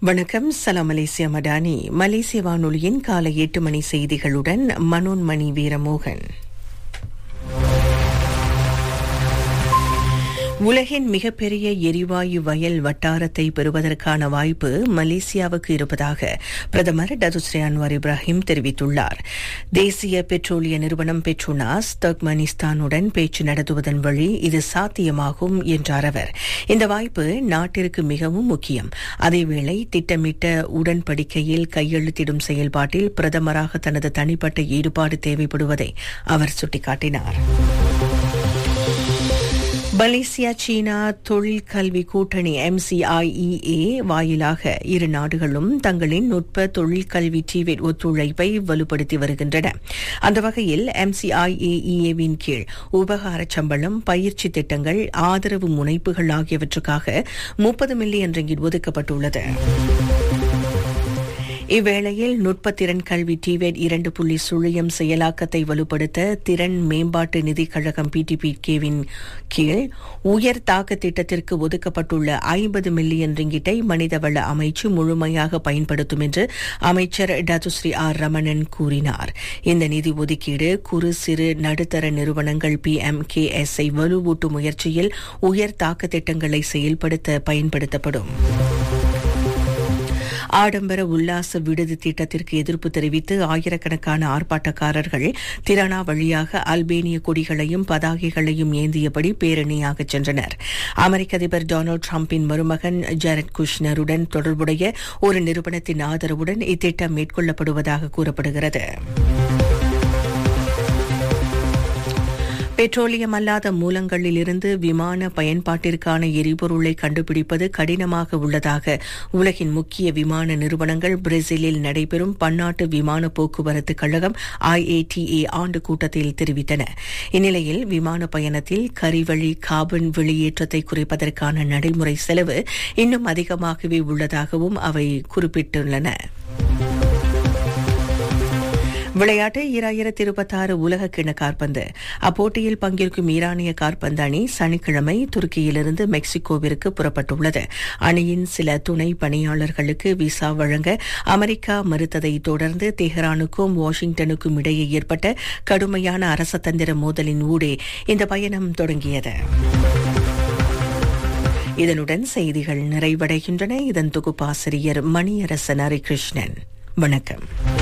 வணக்கம் சலாம் மலேசியா மடானி மலேசிய வானொலியின் காலை எட்டு மணி செய்திகளுடன் மனோன்மணி வீரமோகன் உலகின் மிகப்பெரிய எரிவாயு வயல் வட்டாரத்தை பெறுவதற்கான வாய்ப்பு மலேசியாவுக்கு இருப்பதாக பிரதமர் டதுஸ்ரீ அன்வார் இப்ராஹிம் தெரிவித்துள்ளார் தேசிய பெட்ரோலிய நிறுவனம் பெட்ரோனாஸ் தர்க்மனிஸ்தானுடன் பேச்சு நடத்துவதன் வழி இது சாத்தியமாகும் என்றார் அவர் இந்த வாய்ப்பு நாட்டிற்கு மிகவும் முக்கியம் அதேவேளை திட்டமிட்ட உடன்படிக்கையில் கையெழுத்திடும் செயல்பாட்டில் பிரதமராக தனது தனிப்பட்ட ஈடுபாடு தேவைப்படுவதை அவர் சுட்டிக்காட்டினார் மலேசியா சீனா தொழில் கல்வி கூட்டணி எம்சிஐஇஏ வாயிலாக இரு நாடுகளும் தங்களின் நுட்ப தொழில் கல்வி டிவேட் ஒத்துழைப்பை வலுப்படுத்தி வருகின்றன அந்த வகையில் எம்சிஐஏஇஏவின் கீழ் உபகார சம்பளம் பயிற்சி திட்டங்கள் ஆதரவு முனைப்புகள் ஆகியவற்றுக்காக முப்பது மில்லியன் ரிங்கிட் ஒதுக்கப்பட்டுள்ளது இவ்வேளையில் நுட்பத்திறன் கல்வி டிவேட் இரண்டு புள்ளி சுழியம் செயலாக்கத்தை வலுப்படுத்த திறன் மேம்பாட்டு நிதிக் கழகம் பிடிபிகேவின் கீழ் உயர் தாக்க திட்டத்திற்கு ஒதுக்கப்பட்டுள்ள ஐம்பது மில்லியன் ரிங்கிட்டை மனிதவள அமைச்சு முழுமையாக பயன்படுத்தும் என்று அமைச்சர் டதுஸ்ரீ ஆர் ரமணன் கூறினார் இந்த நிதி ஒதுக்கீடு குறு சிறு நடுத்தர நிறுவனங்கள் P M K S I வலுவூட்டும் முயற்சியில் உயர் தாக்க திட்டங்களை செயல்படுத்த பயன்படுத்தப்படும் ஆடம்பர உல்லாச விடுதி திட்டத்திற்கு எதிர்ப்பு தெரிவித்து ஆயிரக்கணக்கான ஆர்ப்பாட்டக்காரர்கள் திரானா வழியாக அல்பேனிய கொடிகளையும் பதாகைகளையும் ஏந்தியபடி பேரணியாக சென்றனர் அமெரிக்க அதிபர் டொனால்டு டிரம்பின் மருமகன் ஜெரட் குஷ்னருடன் தொடர்புடைய ஒரு நிறுவனத்தின் ஆதரவுடன் இத்திட்டம் மேற்கொள்ளப்படுவதாக கூறப்படுகிறது பெட்ரோலியம் அல்லாத மூலங்களிலிருந்து விமான பயன்பாட்டிற்கான எரிபொருளை கண்டுபிடிப்பது கடினமாக உள்ளதாக உலகின் முக்கிய விமான நிறுவனங்கள் பிரேசிலில் நடைபெறும் பன்னாட்டு விமான போக்குவரத்து கழகம் ஐஏடிஏ ஆண்டு கூட்டத்தில் தெரிவித்தன இந்நிலையில் விமான பயணத்தில் கரிவழி கார்பன் வெளியேற்றத்தை குறைப்பதற்கான நடைமுறை செலவு இன்னும் அதிகமாகவே உள்ளதாகவும் அவை குறிப்பிட்டுள்ளன விளையாட்டு இராயிரத்தி இருபத்தாறு உலக கிண காற்பந்து அப்போட்டியில் பங்கேற்கும் ஈரானிய காற்பந்து அணி சனிக்கிழமை துருக்கியிலிருந்து மெக்சிகோவிற்கு புறப்பட்டுள்ளது அணியின் சில துணை பணியாளர்களுக்கு விசா வழங்க அமெரிக்கா மறுத்ததை தொடர்ந்து தெஹ்ரானுக்கும் வாஷிங்டனுக்கும் இடையே ஏற்பட்ட கடுமையான அரசதந்திர மோதலின் ஊடே இந்த பயணம் தொடங்கியது இதனுடன் செய்திகள் நிறைவடைகின்றன இதன் தொகுப்பாசிரியர் மணியரசன் ஹரிகிருஷ்ணன் வணக்கம்